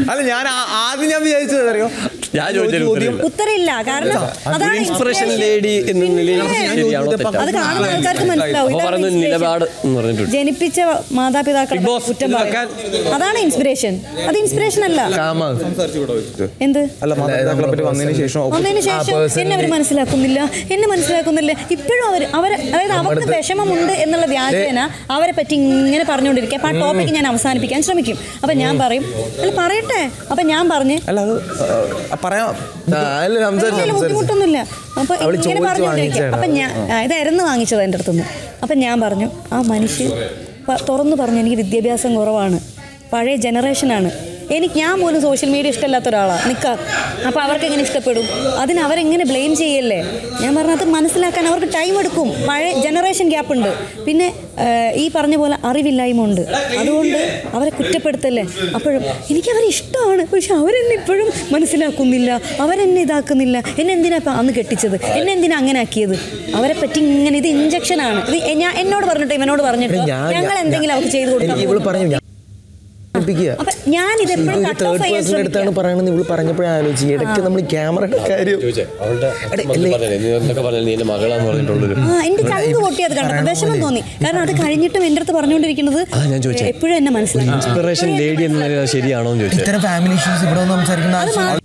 അല്ല ഞാൻ ആ- ആദ്യം ഞാൻ വിചാരിച്ചത് അറിയോ ഞാൻ ചോദിച്ചതിന് ചോദ്യം ഉത്തരവില്ല. ഉത്തരയില്ല കാരണം അതാണ് ഇൻസ്പിറേഷൻ inspiration. ലേഡി എന്ന നിലയിൽ ശരിയാണോ അത് തെറ്റാണോ കാണുന്ന ആൾക്കാർക്ക് മനസ്സിലാവും അപ്പൊ ഇതാണ് പറയുന്ന inspiration. നിലപാട് എന്ന് പറഞ്ഞിട്ടുണ്ട് ജനിപ്പിച്ച മാതാപിതാക്കളെ Big Boss, കുറ്റം ഇത് പറയും അതാണ് ഇൻസ്പിറേഷൻ അത് ഇൻസ്പിറേഷൻ അല്ല എന്ത് അല്ല മാതാപിതാക്കളെ പറ്റി വന്നതിന് ശേഷം വന്നതിന് ശേഷം എന്നെ അവർ മനസ്സിലാക്കുന്നില്ല എന്നെ മനസ്സിലാക്കുന്നില്ല ഇപ്പോഴും അവർ അവർ അതായത് അവർക്ക് വിഷമമുണ്ട് എന്നുള്ള വ്യാജേന അവരെ പറ്റി ഇങ്ങനെ പറഞ്ഞുകൊണ്ടിരിക്കുക അപ്പൊ ആ ടോപ്പിക്ക് ഞാൻ അവസാനിപ്പിക്കാൻ ശ്രമിക്കും അപ്പൊ ഞാൻ പറയും അല്ല പറയട്ടെ അപ്പൊ ഞാൻ പറഞ്ഞ് അല്ല അത് ആ, പറയാം അല്ല സംസാരിച്ചു വലിയ സംസാരിച്ചു ബുദ്ധിമുട്ടൊന്നുമില്ല അപ്പൊ അവള് ഇങ്ങനെ ചോദിച്ച് പറഞ്ഞുകൊണ്ടിരിക്കുക വാങ്ങിച്ചതാണ്. അപ്പൊ ഞാൻ ആ, ഇതായിരുന്നു വാങ്ങിച്ചത് എൻ്റെ അടുത്തുനിന്ന് അപ്പൊ ഞാൻ പറഞ്ഞു ആ മനുഷ്യൻ പ- തുറന്നു പറഞ്ഞു എനിക്ക് വിദ്യാഭ്യാസം കുറവാണ് പഴയ ജനറേഷനാണ് എനിക്ക് ഞാൻ പോലും സോഷ്യൽ മീഡിയ ഇഷ്ടമില്ലാത്ത ഒരാളാണ് നിൽക്കാം അപ്പോൾ അവർക്ക് എങ്ങനെ ഇഷ്ടപ്പെടും അതിന് അവരെങ്ങനെ ബ്ലെയിം ചെയ്യല്ലേ ഞാൻ പറഞ്ഞത് മനസ്സിലാക്കാൻ അവർക്ക് ടൈം എടുക്കും പഴയ ജനറേഷൻ ഗ്യാപ്പ് ഉണ്ട് പിന്നെ ആ, ഈ പറഞ്ഞ പോലെ അറിവില്ലായ്മ ഉണ്ട് അതുകൊണ്ട് അവരെ കുറ്റപ്പെടുത്തല്ലേ അപ്പോഴും എനിക്ക് അവരെ ഇഷ്ടമാണ് പക്ഷെ അവരെന്നെ ഇപ്പോഴും മനസ്സിലാക്കുന്നില്ല അവരെന്നെ ഇതാക്കുന്നില്ല എന്നെ എന്തിനാ ഇപ്പം അന്ന് കെട്ടിച്ചത് എന്നെ എന്തിനാ അങ്ങനെ ആക്കിയത് അവരെ പറ്റി ഇങ്ങനെ ഇത് ഇഞ്ചക്ഷനാണ് ഇത് എ- ഞാൻ എന്നോട് പറഞ്ഞിട്ട് ഇവനോട് പറഞ്ഞിട്ട് ഞാൻ ഞങ്ങൾ എന്തെങ്കിലും അവർക്ക് ചെയ്ത് കൊടുക്കാം എനിക്ക് ഇവള് പറഞ്ഞു ഞാൻ പഠിപ്പിക്കുക. അപ്പൊ ഞാൻ ഇത് എപ്പോഴും ഇതൊരു കട്ട് തേർഡ് ഓഫ് ചെയ്യാൻ പേഴ്സൺ അടുത്താണ് ശ്രമിക്കുക പറയണെന്ന് ഇവള് പറഞ്ഞപ്പോഴേ ആലോചിച്ചു ഇടയ്ക്ക് നമ്മൾ ക്യാമറയുടെ കാര്യം ചോദിച്ചേ അവളുടെ മറുപടി പറഞ്ഞില്ലേ, നീ എന്തൊക്കെ പറഞ്ഞാൽ നീ എന്റെ മകളാന്ന് പറഞ്ഞിട്ടുള്ളൊരു ആ എന്റെ ചങ്ക് പൊട്ടിയത് കണ്ടപ്പോൾ വിഷമം തോന്നി കാരണം അത് കഴിഞ്ഞിട്ടും എൻ്റെ അടുത്ത് പറഞ്ഞുകൊണ്ടിരിക്കുന്നത് അതാ ഞാൻ ചോദിച്ചേ. എപ്പോഴും എന്നെ മനസ്സിലാക്കി ഇൻസ്പിറേഷൻ ലേഡി എന്ന നിലയിൽ അത് ശരിയാണോ എന്ന് ചോദിച്ചത് ഇത്തരം ഫാമിലി ഇഷ്യൂസ് ഇവിടെ ഒന്നും സംസാരിക്കേണ്ട ആവശ്യം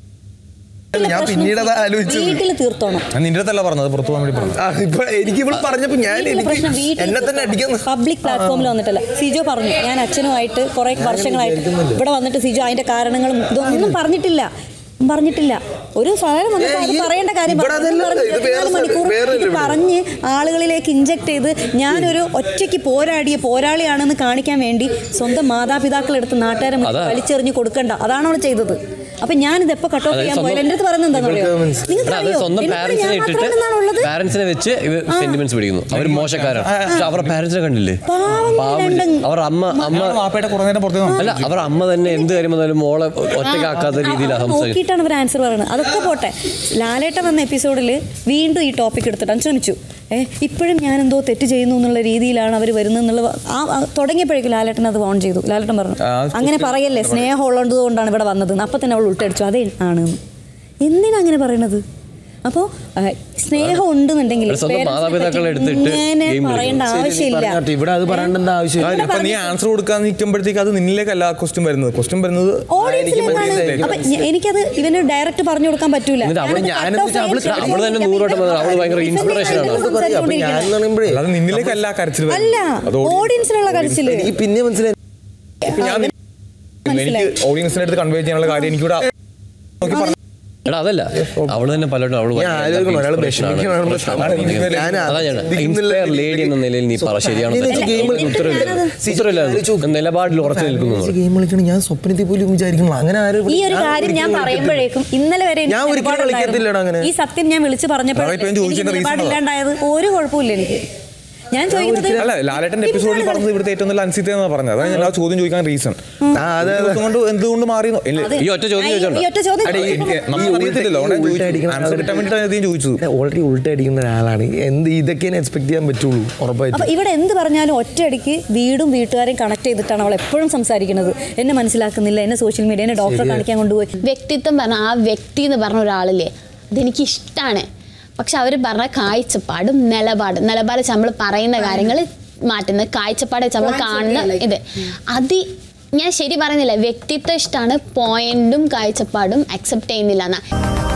ഞാൻ പിന്നീട് അത് ആലോചിച്ചു വീട്ടിൽ തീർത്തോണം ഞാൻ നിന്റെ അടുത്തല്ല പറഞ്ഞത് പുറത്തു പോകാൻ വേണ്ടി പറഞ്ഞു ആ, ഇപ്പൊ എനിക്ക് ഇവിടെ പറഞ്ഞപ്പോ ഞാൻ വീട്ടിലെ പ്രശ്നം എനിക്ക് എന്നെ തന്നെ അടിക്കുന്നു പബ്ലിക് പ്ലാറ്റ്ഫോമിൽ വന്നിട്ടല്ല സിജോ പറഞ്ഞു ഞാൻ അച്ഛനുമായിട്ട് കുറെ വർഷങ്ങളായിട്ട് ഇവിടെ വന്നിട്ട് സിജോ അതിന്റെ കാരണങ്ങളും ഇതൊന്നും പറഞ്ഞിട്ടില്ല പറഞ്ഞിട്ടില്ല ഒരു സാധനം വന്നപ്പോൾ അത് പറയേണ്ട കാര്യം ഇവിടെ പറഞ്ഞു. അതല്ല, പറഞ്ഞ് ഇത് വേറെ ഇരുപത്തിനാല് മണിക്കൂർ വേറെ ഇത് ഇവിടെ. പറഞ്ഞ് ആളുകളിലേക്ക് ഇഞ്ചക്ട് ചെയ്ത് ഞാനൊരു ഒറ്റയ്ക്ക് പോരാടിയ പോരാളിയാണെന്ന് കാണിക്കാൻ വേണ്ടി സ്വന്തം മാതാപിതാക്കളെടുത്ത് നാട്ടുകാരെ മുന്നിൽ അതാ. വലിച്ചെറിഞ്ഞ് കൊടുക്കണ്ട അതാണ് അവൾ ചെയ്തത് അപ്പൊ ഞാനിത് എപ്പോ കട്ട് ഓഫ് അതായത് ചെയ്യാൻ സ്വന്തം- പോയാലും എൻ്റെ അടുത്ത് പറയുന്നത് എന്താണെന്ന് അറിയോ നിങ്ങൾക്ക് എടാ, അത് അറിയോ സ്വന്തം എന്നിട്ട് പാരന്റ്സിനെ ഞാൻ ഇട്ടിട്ട് മാത്രമാണെന്നാണ് ഉള്ളത് പാരന്റ്സിനെ വെച്ച് ഇവർ സെന്റിമെന്റ്സ് പിടിക്കുന്നു അവർ മോശക്കാരാണ് പക്ഷെ അവരുടെ പാരന്റ്സിനെ കണ്ടില്ലേ പാവം പാവമില്ലേ? രണ്ടും. അവർ അമ്മ അമ്മ വാപ്പയുടെ കുറേ നേരം പുറത്തേക്ക് നോക്കി. അല്ല അവർ അമ്മ തന്നെ എന്ത് കാര്യം വന്നാലും മോളെ ഒറ്റയ്ക്കാക്കാത്ത രീതിയിലാണ് സംസാരിക്കുന്നത് നോക്കിയിട്ടാണ് അവർ ആൻസർ പറയുന്നത് അതൊക്കെ പോട്ടെ ലാലേട്ടൻ വന്ന എപ്പിസോഡിൽ വീണ്ടും ഈ ടോപ്പിക് എടുത്തിട്ടാണ് ശ്രമിച്ചു ഏ ഇപ്പോഴും ഞാൻ എന്തോ തെറ്റ് ചെയ്യുന്നു എന്നുള്ള രീതിയിലാണ് അവർ വരുന്നത് എന്നുള്ള ആ ആ, തുടങ്ങിയപ്പോഴേക്കും ലാലേട്ടൻ അത് ഓൺ ചെയ്തു ലാലേട്ടൻ പറഞ്ഞു ആ, അങ്ങനെ പറയല്ലേ സ്നേഹം ഉള്ളത് കൊണ്ടാണ് ഇവിടെ വന്നത് അപ്പം തന്നെ അവൾ ഉൾട്ടടിച്ചു അതേ ആണ് എന്തിനാ അങ്ങനെ പറയണത് അപ്പോൾ സ്നേഹം ഉണ്ടെന്നുണ്ടെങ്കിൽ ഒരു സ്വന്തം മാതാപിതാക്കളെ എടുത്തിട്ട് ഇങ്ങനെ game പറയേണ്ട കളിക്കും. ആവശ്യമില്ല പറഞ്ഞോട്ടെ, ഇവിടെ അത് പറയേണ്ട ആവശ്യമില്ല ഇപ്പൊ നീ ആൻസർ കൊടുക്കാൻ നിൽക്കുമ്പോഴത്തേക്ക് അത് നിന്നിലേക്കല്ല ക്വസ്റ്റ്യൻ വരുന്നത് ക്വസ്റ്റ്യൻ വരുന്നത് ഓഡിയൻസിലേക്കാണ് അപ്പൊ ഞ- എനിക്കത് ഇവന് ഡയറക്റ്റ് പറഞ്ഞു കൊടുക്കാൻ പറ്റൂല എന്നിട്ട് അവള് ഞാനത് ഞാനെന്ന് cut off വെച്ചാൽ അവള് ചെയ്യാൻ അവള് തന്നെ ശ്രമിക്കും. നൂറോട്ടം വന്നത് അവള് ഭയങ്കര inspiration ആണ്. ഇവൻ പറയാം അപ്പൊ ഞാൻ എന്ന് പറയുമ്പോഴേ അല്ലാതെ നിന്നിലേക്കല്ല ആ കരച്ചിൽ അല്ല അത് audience- ഓഡിയൻസിനുള്ള കരച്ചില് എനിക്ക് പിന്നെ മനസ്സിലായി ഇപ്പൊ ഞാൻ എനിക്ക് മനസ്സിലായി. ഓഡിയൻസിന്റെ അടുത്ത് കൺവേ ചെയ്യാനുള്ള കാര്യം എനിക്കിവിടെ നോക്കി പറഞ്ഞു എടാ അതല്ല അവള് തന്നെ പലരും അവള് ഞാൻ ആലോചിക്കണം ഒരാൾ വിഷമിക്കണം ഞാൻ അതാ ഞാൻ ഇൻസ്പയർ ലേഡി എന്ന നിലയിൽ നീ പറ ശരിയാണോ ഇതിൽ തെറ്റാണോ? game കളി- ഉത്തരവില്ല ഉത്തരവില്ല നിലപാടിൽ ഉറച്ചു നിൽക്കുന്നു എന്ന് പറയും. ഗെയിം കളിക്കണം ഞാൻ സ്വപ്നത്തിൽ പോലും വിചാരിക്കണം അങ്ങനെ ആരും ഈ ഒരു കാര്യം ഞാൻ പറയുമ്പോഴേക്കും ഇന്നലെ വരെ എനിക്ക് ഞാൻ ഒരിക്കലും നിലപാടുണ്ടായിരുന്നു. കളിക്കത്തില്ലടാ അങ്ങനെ. ഈ സത്യം ഞാൻ വിളിച്ചു പറഞ്ഞപ്പോഴേക്കും അതാ ഇപ്പൊ ഞാൻ ചോദിച്ചതിന്റെ എനിക്ക് reason അതാ. നിലപാടില്ലാണ്ടായത് ഒരു കുഴപ്പമില്ല എനിക്ക് ഞാൻ ചോദിക്കുന്നത് അല്ല ലാലേട്ടന്റെ എപ്പിസോഡിൽ പറഞ്ഞത് ഇവിടുത്തെ ഏറ്റവും നല്ല അൻസിത്ത എന്നാ പറഞ്ഞത് അതാണ് ഞാൻ ആ ചോദ്യം ചോദിക്കാൻ റീസൺ ആ, അതെ, അതെ. കൊണ്ട് എന്തുകൊണ്ട് മാറി ഈ ഒറ്റ ചോദ്യം ചോദിച്ചോണ്ടോ? ഈ ഒറ്റ ചോദ്യം നമ്മൾ അറിയത്തില്ലല്ലോ അതുകൊണ്ടാണ് ഉൾട്ട അടിക്കണം. ആൻസർ കിട്ടാൻ വേണ്ടിയിട്ടാണ് ഞാൻ ചോദിച്ചത് ഓൾറെഡി ഉൾട്ട അടിക്കുന്ന ഒരാളാണ് എന്ത് ഇതൊക്കെ എക്സ്പെക്ട് ചെയ്യാൻ പറ്റുള്ളൂ ഉറപ്പായിട്ടും അപ്പൊ ഇവിടെ എന്ത് പറഞ്ഞാലും ഒറ്റയടിക്ക് വീടും വീട്ടുകാരെയും കണക്ട് ചെയ്തിട്ടാണ് അവൾ എപ്പോഴും സംസാരിക്കുന്നത് എന്നെ മനസ്സിലാക്കുന്നില്ല എന്നെ സോഷ്യൽ മീഡിയ എന്നെ ഡോക്ടറെ കാണിക്കാൻ കൊണ്ടുപോയി വ്യക്തിത്വം പറഞ്ഞ ആ വ്യക്തി എന്ന് പറഞ്ഞ ഒരാളില്ലേ അതെനിക്ക് ഇഷ്ടമാണ് പക്ഷെ അവർ പറഞ്ഞ കാഴ്ചപ്പാടും നിലപാടും നിലപാട് വെച്ച് നമ്മൾ പറയുന്ന കാര്യങ്ങൾ മാറ്റുന്നത് കാഴ്ചപ്പാട് വെച്ച് നമ്മൾ കാണുന്ന ഇത് അത് ഞാൻ ശരി പറയുന്നില്ല വ്യക്തിത്വം ഇഷ്ടമാണ് പോയിന്റും കാഴ്ചപ്പാടും അക്സെപ്റ്റ് ചെയ്യുന്നില്ല എന്നാ